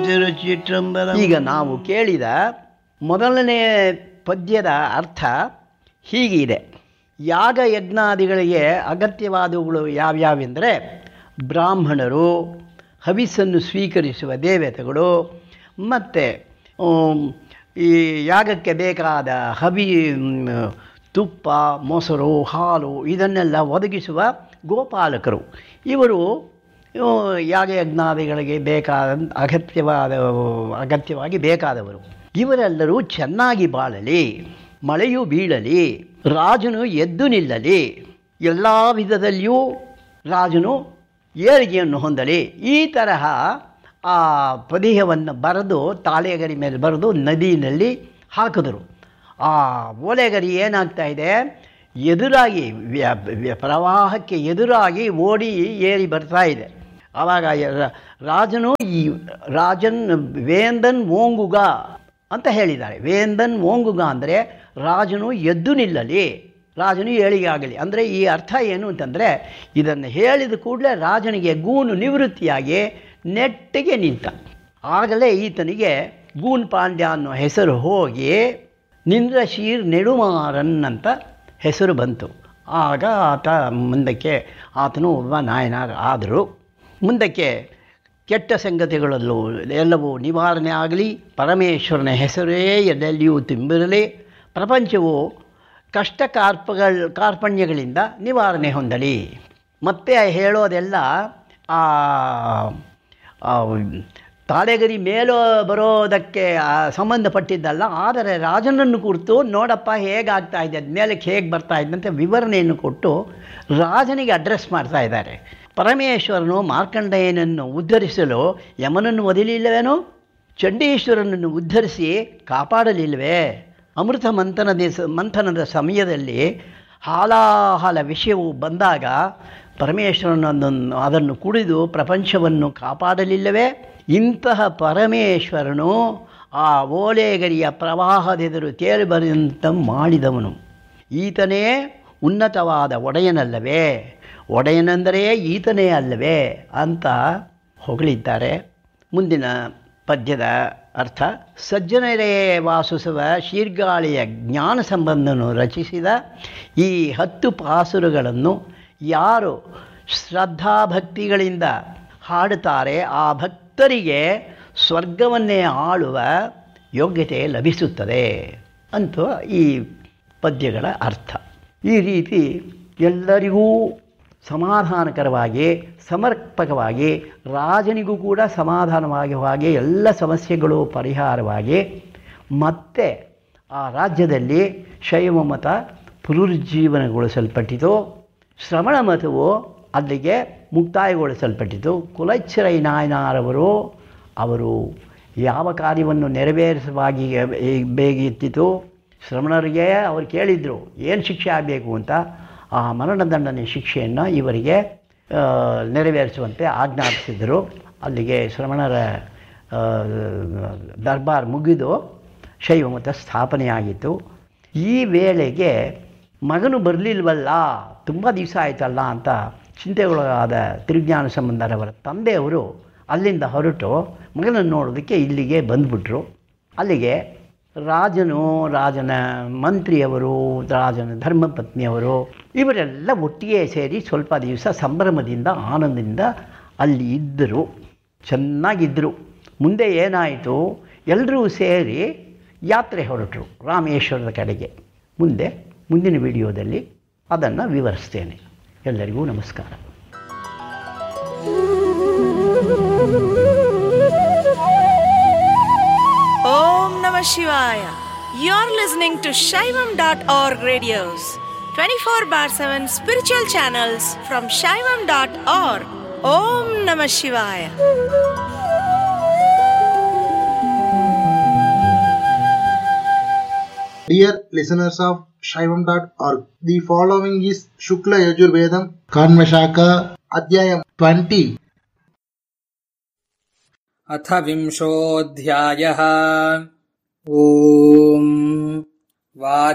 ತಿರುಚಿಟ್ರಂಬರ ಈಗ ನಾವು ಕೇಳಿದ ಮೊದಲನೇ ಪದ್ಯದ ಅರ್ಥ ಹೀಗಿದೆ ಯಾಗ ಯಜ್ಞಾದಿಗಳಿಗೆ ಅಗತ್ಯವಾದವುಗಳು ಯಾವ್ಯಾವೆಂದರೆ ಬ್ರಾಹ್ಮಣರು ಹವಿಸ್ಸನ್ನು ಸ್ವೀಕರಿಸುವ ದೇವತೆಗಳು ಮತ್ತು ಈ ಯಾಗಕ್ಕೆ ಬೇಕಾದ ಹವಿ ಮ್, ತುಪ್ಪ ಮೊಸರು ಹಾಲು ಇದನ್ನೆಲ್ಲ ಒದಗಿಸುವ ಗೋಪಾಲಕರು ಇವರು ಇವು ಯಾಗಯಜ್ಞಾದಿಗಳಿಗೆ ಬೇಕಾದ ಅಗತ್ಯವಾದ ಅಗತ್ಯವಾಗಿ ಬೇಕಾದವರು ಇವರೆಲ್ಲರೂ ಚೆನ್ನಾಗಿ ಬಾಳಲಿ ಮಳೆಯು ಬೀಳಲಿ ರಾಜನು ಎದ್ದು ನಿಲ್ಲಲಿ ಎಲ್ಲ ವಿಧದಲ್ಲಿಯೂ ರಾಜನು ಏಳಿಗೆಯನ್ನು ಹೊಂದಲಿ ಈ ತರಹ ಆ ಪದೇಹವನ್ನು ಬರೆದು ತಾಳೆಗರಿ ಮೇಲೆ ಬರೆದು ನದಿಯಲ್ಲಿ ಹಾಕಿದರು ಆ ಓಲೆಗರಿ ಏನಾಗ್ತಾ ಇದೆ ಎದುರಾಗಿ ವ್ಯ- ವ್ಯ- ಪ್ರವಾಹಕ್ಕೆ ಎದುರಾಗಿ ಓಡಿ ಏರಿ ಬರ್ತಾ ಇದೆ ಆವಾಗ ರ- ರಾಜನು ಈ ರಾಜನ್ ವೇಂದನ್ ಓಂಗುಗ ಅಂತ ಹೇಳಿದ್ದಾರೆ ವೇಂದನ್ ಓಂಗುಗ ಅಂದರೆ ರಾಜನು ಎದ್ದು ನಿಲ್ಲಲಿ ರಾಜನು ಏಳಿಗೆ ಆಗಲಿ ಅಂದರೆ ಈ ಅರ್ಥ ಏನು ಅಂತಂದರೆ ಇದನ್ನು ಹೇಳಿದ ಕೂಡಲೇ ರಾಜನಿಗೆ ಗೂನು ನಿವೃತ್ತಿಯಾಗಿ ನೆಟ್ಟಿಗೆ ನಿಂತ ಆಗಲೇ ಈತನಿಗೆ ಗೂನ್ ಪಾಂಡ್ಯ ಅನ್ನೋ ಹೆಸರು ಹೋಗಿ ನಿಂದ್ರಶೀರ್ ನೆಡುಮಾರನ್ ಅಂತ ಹೆಸರು ಬಂತು ಆಗ ಆತ ಮುಂದಕ್ಕೆ ಆತನು ಒಬ್ಬ ನಾಯನಾರ್ ಆದರು ಮುಂದಕ್ಕೆ ಕೆಟ್ಟ ಸಂಗತಿಗಳಲ್ಲೂ ಎಲ್ಲವೂ ನಿವಾರಣೆ ಆಗಲಿ ಪರಮೇಶ್ವರನ ಹೆಸರೇ ಎಲ್ಲೆಲ್ಲಿಯೂ ತುಂಬಿರಲಿ ಪ್ರಪಂಚವು ಕಷ್ಟ ಕಾರ್ಪಗಳ ಕಾರ್ಪಣ್ಯಗಳಿಂದ ನಿವಾರಣೆ ಹೊಂದಲಿ ಮತ್ತೆ ಹೇಳೋದೆಲ್ಲ ಆ ಆ ತಾಳೆಗರಿ ಮೇಲೋ ಬರೋದಕ್ಕೆ ಆ ಸಂಬಂಧಪಟ್ಟಿದ್ದಲ್ಲ ಆದರೆ ರಾಜನನ್ನು ಕುರಿತು ನೋಡಪ್ಪ ಹೇಗಾಗ್ತಾ ಇದೆ ಅದ್ ಮೇಲಕ್ಕೆ ಹೇಗೆ ಬರ್ತಾ ಇದ್ದಂತೆ ವಿವರಣೆಯನ್ನು ಕೊಟ್ಟು ರಾಜನಿಗೆ ಅಡ್ರೆಸ್ ಮಾಡ್ತಾ ಇದ್ದಾರೆ ಪರಮೇಶ್ವರನು ಮಾರ್ಕಂಡೇಯನನ್ನು ಉದ್ಧರಿಸಲು ಯಮನನ್ನು ಒದಲಿಲ್ಲವೇನೋ ಚಂಡೀಶ್ವರನನ್ನು ಉದ್ಧರಿಸಿ ಕಾಪಾಡಲಿಲ್ಲವೇ ಅಮೃತ ಮಂಥನದ ಮಂಥನದ ಸಮಯದಲ್ಲಿ ಹಾಲಾಹಲ ವಿಷಯವು ಬಂದಾಗ ಪರಮೇಶ್ವರನನ್ನು ಅದನ್ನು ಕುಡಿದು ಪ್ರಪಂಚವನ್ನು ಕಾಪಾಡಲಿಲ್ಲವೇ ಇಂತಹ ಪರಮೇಶ್ವರನು ಆ ಓಲೆಗರಿಯ ಪ್ರವಾಹದೆದುರು ತೇಲಿ ಬರೆದಂತ ಮಾಡಿದವನು ಈತನೇ ಉನ್ನತವಾದ ಒಡೆಯನಲ್ಲವೇ ಒಡೆಯನೆಂದರೆ ಈತನೇ ಅಲ್ಲವೇ ಅಂತ ಹೊಗಳಿದ್ದಾರೆ ಮುಂದಿನ ಪದ್ಯದ ಅರ್ಥ ಸಜ್ಜನರೇ ವಾಸಿಸುವ ಶೀರ್ಗಾಳಿಯ ಜ್ಞಾನ ಸಂಬಂಧವನ್ನು ರಚಿಸಿದ ಈ ಹತ್ತು ಪಾಸುರಗಳನ್ನು ಯಾರು ಶ್ರದ್ಧಾಭಕ್ತಿಗಳಿಂದ ಹಾಡುತ್ತಾರೆ ಆ ಭಕ್ತರಿಗೆ ಸ್ವರ್ಗವನ್ನೇ ಆಳುವ ಯೋಗ್ಯತೆ ಲಭಿಸುತ್ತದೆ ಅಂತ ಈ ಪದ್ಯಗಳ ಅರ್ಥ ಈ ರೀತಿ ಎಲ್ಲರಿಗೂ ಸಮಾಧಾನಕರವಾಗಿ ಸಮರ್ಪಕವಾಗಿ ರಾಜನಿಗೂ ಕೂಡ ಸಮಾಧಾನವಾಗಿ ಹಾಗೆ ಎಲ್ಲ ಸಮಸ್ಯೆಗಳು ಪರಿಹಾರವಾಗಿ ಮತ್ತೆ ಆ ರಾಜ್ಯದಲ್ಲಿ ಶೈವ ಮತ ಪುನರುಜ್ಜೀವನಗೊಳಿಸಲ್ಪಟ್ಟಿತು ಶ್ರವಣ ಮತವು ಅಲ್ಲಿಗೆ ಮುಕ್ತಾಯಗೊಳಿಸಲ್ಪಟ್ಟಿತು ಕುಲಚ್ಚರೈ ನಾಯನಾರವರು ಅವರು ಯಾವ ಕಾರ್ಯವನ್ನು ನೆರವೇರಿಸುವಾಗಿ ಬೇಗಿತ್ತಿತು ಶ್ರಮಣರಿಗೆ ಅವರು ಕೇಳಿದರು ಏನು ಶಿಕ್ಷೆ ಆಗಬೇಕು ಅಂತ ಆ ಮರಣದಂಡನೆ ಶಿಕ್ಷೆಯನ್ನು ಇವರಿಗೆ ಆ, ನೆರವೇರಿಸುವಂತೆ ಆಜ್ಞಾಪಿಸಿದರು ಅಲ್ಲಿಗೆ ಶ್ರಮಣರ ಆ, ದರ್ಬಾರ್ ಮುಗಿದು ಶೈವಮತ ಸ್ಥಾಪನೆಯಾಗಿತ್ತು ಈ ವೇಳೆಗೆ ಮಗನು ಬರಲಿಲ್ವಲ್ಲ ತುಂಬ ದಿವಸ ಆಯ್ತಲ್ಲ ಅಂತ ಚಿಂತೆಗೊಳಗಾದ ತಿರುಜ್ಞಾನ ಸಂಬಂಧರವರ ತಂದೆಯವರು ಅಲ್ಲಿಂದ ಹೊರಟು ಮಗನನ್ನು ನೋಡೋದಕ್ಕೆ ಇಲ್ಲಿಗೆ ಬಂದ್ಬಿಟ್ರು ಅಲ್ಲಿಗೆ ರಾಜನು ರಾಜನ ಮಂತ್ರಿಯವರು ರಾಜನ ಧರ್ಮಪತ್ನಿಯವರು ಇವರೆಲ್ಲ ಒಟ್ಟಿಗೆ ಸೇರಿ ಸ್ವಲ್ಪ ದಿವಸ ಸಂಭ್ರಮದಿಂದ ಆನಂದದಿಂದ ಅಲ್ಲಿ ಇದ್ದರು ಚೆನ್ನಾಗಿದ್ದರು ಮುಂದೆ ಏನಾಯಿತು ಎಲ್ಲರೂ ಸೇರಿ ಯಾತ್ರೆ ಹೊರಟರು ರಾಮೇಶ್ವರದ ಕಡೆಗೆ ಮುಂದೆ ಮುಂದಿನ ವಿಡಿಯೋದಲ್ಲಿ ಅದನ್ನು ವಿವರಿಸ್ತೇನೆ ಎಲ್ಲರಿಗೂ ನಮಸ್ಕಾರ Om Namah Shivaya. You're listening to Shaivam.org radios, 24 bar 7 spiritual channels from Shaivam.org. Om Namah Shivaya. Dear listeners of Shaivam.org, the following is Shukla Yajurvedam Kanvashaka Adhyayam 20 अथ विंशोऽध्यायः ॐ वा